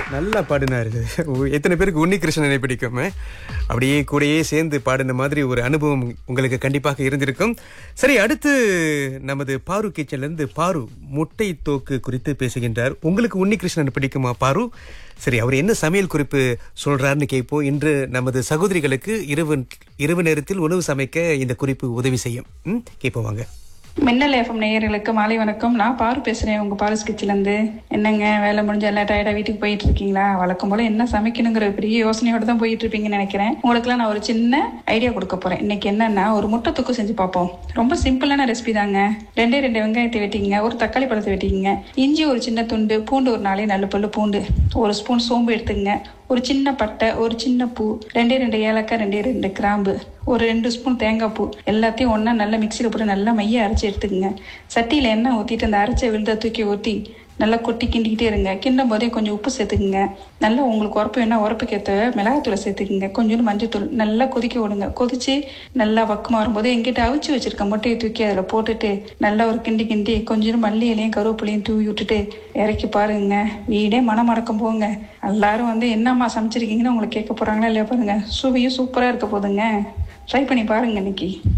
நல்லா பாடினாரு எத்தனை பேருக்கு உன்னி கிருஷ்ணனை பிடிக்கும் ஆ? அப்படியே கூடயே சேர்ந்து பாடின மாதிரி ஒரு அனுபவம் உங்களுக்கு கண்டிப்பாக இருந்திருக்கும் சரி அடுத்து நமது பாரு கிச்சன்ல இருந்து பாரு முட்டை தோக்கு குறித்து பேசுகின்றார் உங்களுக்கு உன்னி கிருஷ்ணன் பிடிக்குமா பாரு சரி அவர் என்ன சமையல் குறிப்பு சொல்றாருன்னு கேட்போம் இன்று நமது சகோதரிகளுக்கு இரவு இரவு நேரத்தில் உணவு சமைக்க இந்த குறிப்பு உதவி செய்யும் ம்? கேட்போம் வாங்க மின்னல் எஃப்எம் நேயர்களுக்கு மாலை வணக்கம் நான் பாரு பேசுறேன் உங்க பாரு ஸ்கிட்ச்ல இருந்து என்னங்க வேலை முடிஞ்ச எல்லாம் டயர்டா வீட்டுக்கு போயிட்டு இருக்கீங்களா வழக்கம் போல என்ன சமைக்கணுங்கிற பெரிய யோசனையோட தான் போயிட்டு இருப்பீங்கன்னு நினைக்கிறேன் உங்களுக்குலாம் நான் ஒரு சின்ன ஐடியா கொடுக்க போறேன் இன்னைக்கு என்னன்னா ஒரு முட்டை தொக்கு செஞ்சு பார்ப்போம் ரொம்ப சிம்பிளான ரெசிபி தாங்க ரெண்டே ரெண்டு வெங்காயத்தை வெட்டிங்க ஒரு தக்காளி பழத்தை வெட்டிங்க இஞ்சி ஒரு சின்ன துண்டு பூண்டு ஒரு நாளே நல்ல பல்லு பூண்டு ஒரு ஸ்பூன் சோம்பு எடுத்துங்க ஒரு சின்ன பட்டை ஒரு சின்ன பூ ரெண்டே ரெண்டு ஏலக்காய் ரெண்டே ரெண்டு கிராம்பு ஒரு ரெண்டு ஸ்பூன் தேங்காய் பூ எல்லாத்தையும் ஒன்றா நல்லா மிக்சியில் போட்டு நல்லா மைய அரைச்சி எடுத்துக்கங்க சட்டியில் எண்ணெய் ஊற்றிட்டு அந்த அரைச்ச விழுத தூக்கி ஊற்றி நல்லா கொட்டி கிண்டிக்கிட்டே இருங்க கிண்டும் போதே கொஞ்சம் உப்பு சேர்த்துக்குங்க நல்லா உங்களுக்கு உரப்பு வேணா உரப்புக்கு ஏற்ற மிளகாத்தூளை சேர்த்துக்குங்க கொஞ்சோண்டு மஞ்சத்தூள் நல்லா கொதிக்க விடுங்க கொதிச்சு நல்லா வக்கமாக வரும்போது எங்கிட்ட அவிச்சு வச்சிருக்க முட்டையை தூக்கி அதில் போட்டுட்டு நல்லா ஒரு கிண்டி கிண்டி கொஞ்சோண்டு மல்லி இலையும் கருவேப்பிலையும் தூவி விட்டுட்டு இறக்கி பாருங்க வீடே மனம் அடக்கம் போங்க எல்லாரும் வந்து என்னம்மா சமைச்சிருக்கீங்கன்னு உங்களை கேட்க போறாங்களா இல்லையா பாருங்க சுவையும் சூப்பராக இருக்க போதுங்க ட்ரை பண்ணி பாருங்க இன்னைக்கு